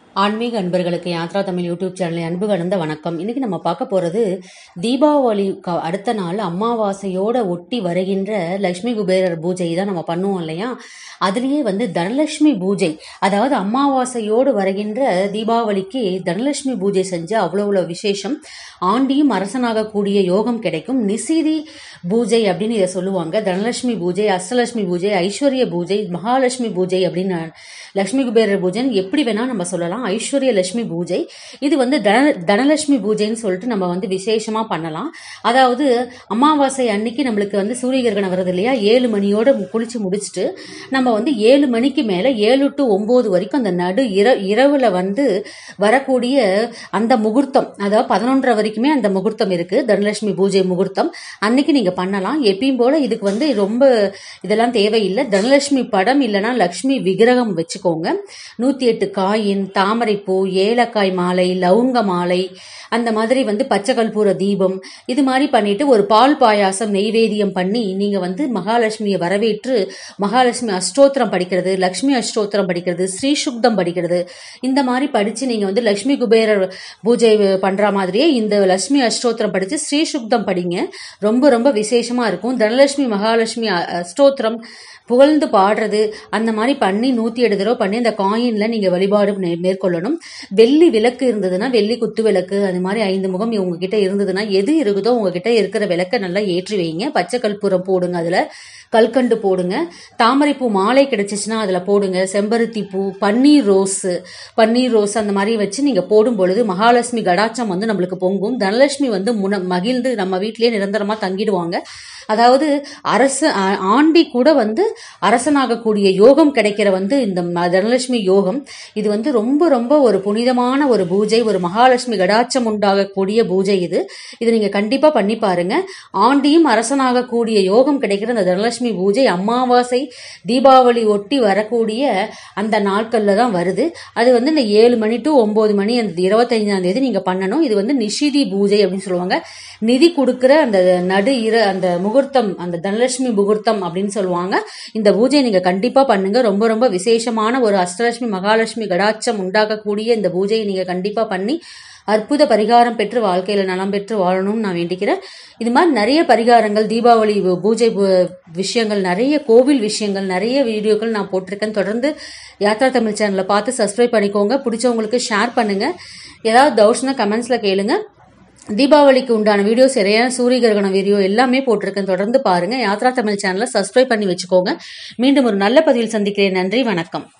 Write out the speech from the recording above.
ஆன்மீக அன்பர்களுக்கு யாத்ரா தமிழ் யூடியூப் சேனலில் அன்பு கலந்த வணக்கம் இன்னைக்கு நம்ம பார்க்க போறது தீபாவளி க- அடுத்த நாள் அமாவாசையோட ஒட்டி வருகின்ற லட்சுமி குபேரர் பூஜை தான் நம்ம பண்ணுவோம் இல்லையா அதுலயே வந்து தனலட்சுமி பூஜை அதாவது அமாவாசையோடு வருகின்ற தீபாவளிக்கு தனலட்சுமி பூஜை செஞ்சு அவ்வளோ அவ்வளோ விசேஷம் ஆண்டியும் அரசனாகக்கூடிய யோகம் கிடைக்கும் நிசிதி பூஜை அப்படின்னு இதை சொல்லுவாங்க தனலட்சுமி பூஜை அஷ்டலட்சுமி பூஜை ஐஸ்வர்ய பூஜை மகாலட்சுமி பூஜை அப்படின்னு லட்சுமி குபேரர் பூஜைன்னு எப்படி வேணா நம்ம சொல்லலாம் ஐஸ்வர்ய லட்சுமி பூஜை இது வந்து தன தனலட்சுமி பூஜைன்னு சொல்லிட்டு நம்ம வந்து விசேஷமா பண்ணலாம் அதாவது அமாவாசை அன்னைக்கு நம்மளுக்கு வந்து சூரிய கிரகணம் வருது இல்லையா ஏழு மணியோட குளிச்சு முடிச்சுட்டு நம்ம வந்து ஏழு மணிக்கு மேல ஏழு டு ஒன்பது வரைக்கும் அந்த நடு இர இரவுல வந்து வரக்கூடிய அந்த முகூர்த்தம் அதாவது பதினொன்றரை வரைக்குமே அந்த முகூர்த்தம் இருக்கு தனலட்சுமி பூஜை முகூர்த்தம் அன்னைக்கு நீங்க பண்ணலாம் எப்பயும் போல இதுக்கு வந்து ரொம்ப இதெல்லாம் தேவையில்லை தனலட்சுமி படம் இல்லைன்னா லக்ஷ்மி விக்கிரகம் வச்சுக்கோங்க நூத்தி எட்டு காயின் தாமரைப்பூ ஏலக்காய் மாலை லவுங்க மாலை அந்த மாதிரி வந்து பச்சை கற்பூர தீபம் இது மாதிரி பண்ணிட்டு ஒரு பால் பாயாசம் நெய்வேத்தியம் பண்ணி நீங்க வந்து மகாலட்சுமியை வரவேற்று மகாலட்சுமி அஷ்டோத்திரம் படிக்கிறது லக்ஷ்மி அஷ்டோத்திரம் படிக்கிறது ஸ்ரீ சுக்தம் படிக்கிறது இந்த மாதிரி படிச்சு நீங்க வந்து லக்ஷ்மி குபேரர் பூஜை பண்ற மாதிரியே இந்த லட்சுமி அஷ்டோத்திரம் படிச்சு ஸ்ரீ சுக்தம் படிங்க ரொம்ப ரொம்ப விசேஷமா இருக்கும் தனலட்சுமி மகாலட்சுமி அ- அஷ்டோத்திரம் புகழ்ந்து பாடுறது அந்த மாதிரி பண்ணி நூத்தி எட்டு தடவை பண்ணி அந்த காயின்ல நீங்க வழிபாடு மே- மேற்கொள்ளணும் வெள்ளி விளக்கு இருந்ததுன்னா வெள்ளி குத்து விளக்கு அது மாதிரி ஐந்து முகம் உங்ககிட்ட இருந்ததுன்னா எது இருக்குதோ உங்ககிட்ட இருக்கிற விளக்க நல்லா ஏற்றி வைங்க பச்சை கற்பூரம் போடுங்க அதுல கல்கண்டு போடுங்க தாமரைப்பூ மாலை கிடைச்சிச்சுன்னா அதில் போடுங்க செம்பருத்தி பூ பன்னீர் ரோஸ் பன்னீர் ரோஸ் அந்த மாதிரி வச்சு நீங்கள் போடும் பொழுது மகாலட்சுமி கடாச்சம் வந்து நம்மளுக்கு பொங்கும் தனலட்சுமி வந்து முன மகிழ்ந்து நம்ம வீட்டிலேயே நிரந்தரமாக தங்கிடுவாங்க அதாவது அரசு ஆ- ஆண்டி கூட வந்து அரசனாகக்கூடிய யோகம் கிடைக்கிற வந்து இந்த ம- தனலட்சுமி யோகம் இது வந்து ரொம்ப ரொம்ப ஒரு புனிதமான ஒரு பூஜை ஒரு மகாலட்சுமி கடாட்சம் உண்டாகக்கூடிய பூஜை இது இது நீங்க கண்டிப்பா பண்ணி பாருங்க ஆண்டியும் அரசனாகக்கூடிய யோகம் கிடைக்கிற அந்த தனலட்சுமி பூஜை அமாவாசை தீபாவளி ஒட்டி வரக்கூடிய அந்த நாட்கள்ல தான் வருது அது வந்து இந்த ஏழு மணி டு ஒன்பது மணி அந்த இருபத்தைந்தாம் தேதி நீங்க பண்ணணும் இது வந்து நிஷிதி பூஜை அப்படின்னு சொல்லுவாங்க நிதி கொடுக்கிற அந்த நடு இர அந்த முகூர்த்தம் அந்த தனலட்சுமி முகூர்த்தம் அப்படின்னு சொல்லுவாங்க இந்த பூஜையை நீங்க கண்டிப்பா பண்ணுங்க ரொம்ப ரொம்ப விசேஷமான ஒரு அஷ்டலட்சுமி மகாலட்சுமி கடாட்சம் உண்டாக்கக்கூடிய இந்த பூஜையை நீங்க கண்டிப்பா பண்ணி அற்புத பரிகாரம் பெற்று வாழ்க்கையில நலம் பெற்று வாழணும்னு நான் வேண்டிக்கிறேன் இது மாதிரி நிறைய பரிகாரங்கள் தீபாவளி பூ- பூஜை பூ- விஷயங்கள் நிறைய கோவில் விஷயங்கள் நிறைய வீடியோக்கள் நான் போட்டிருக்கேன் தொடர்ந்து யாத்ரா தமிழ் சேனலை பார்த்து சப்ஸ்கிரைப் பண்ணிக்கோங்க பிடிச்சவங்களுக்கு ஷேர் பண்ணுங்க ஏதாவது டவுட்ஸ்னா கமெண்ட்ஸ்ல கேளுங்க தீபாவளிக்கு உண்டான வீடியோஸ் நிறைய சூரிய கிரகண வீடியோ எல்லாமே போட்டிருக்கேன் தொடர்ந்து பாருங்க யாத்ரா தமிழ் சேனலை சப்ஸ்கிரைப் பண்ணி வச்சுக்கோங்க மீண்டும் ஒரு நல்ல பதிவில் சந்திக்கிறேன் நன்றி வணக்கம்